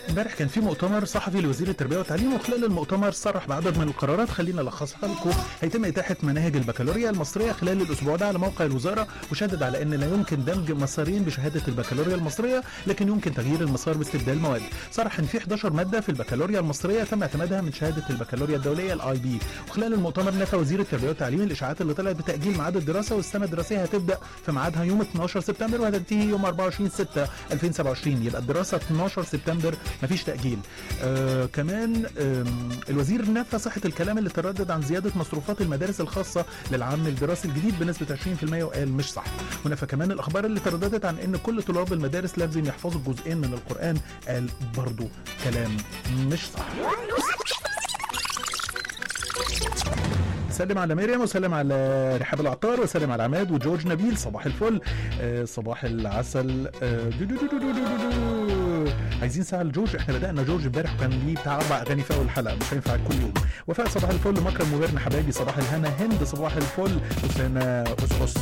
امبارح كان في مؤتمر صحفي لوزير التربيه والتعليم وخلال المؤتمر صرح بعدد من القرارات خلينا نلخصها لكم هيتم اتاحه مناهج البكالوريا المصريه خلال الاسبوع ده على موقع الوزاره وشدد على ان لا يمكن دمج مسارين بشهاده البكالوريا المصريه لكن يمكن تغيير المسار باستبدال مواد صرح ان في 11 ماده في البكالوريا المصريه تم اعتمادها من شهاده البكالوريا الدوليه الاي بي وخلال المؤتمر نفى وزير التربيه والتعليم الاشاعات اللي طلعت بتاجيل ميعاد الدراسه والسنه الدراسيه هتبدا في ميعادها يوم 12 سبتمبر وهتنتهي يوم 24 6 2027 يبقى الدراسه 12 سبتمبر مفيش تاجيل آه كمان آه الوزير نفى صحه الكلام اللي تردد عن زياده مصروفات المدارس الخاصه للعام الدراسي الجديد بنسبه 20% وقال مش صح ونفى كمان الاخبار اللي ترددت عن ان كل طلاب المدارس لازم يحفظوا جزئين من القران قال برضو كلام مش صح سلم على مريم وسلم على رحاب العطار وسلم على عماد وجورج نبيل صباح الفل آه صباح العسل آه دو دو دو دو دو دو دو دو. عايزين ساعه لجورج احنا بدانا جورج امبارح وكان ليه بتاع اربع اغاني في اول حلقه مش هينفع كل يوم وفاء صباح الفل مكرم مبارنا حبايبي صباح الهنا هند صباح الفل اسامه اس اس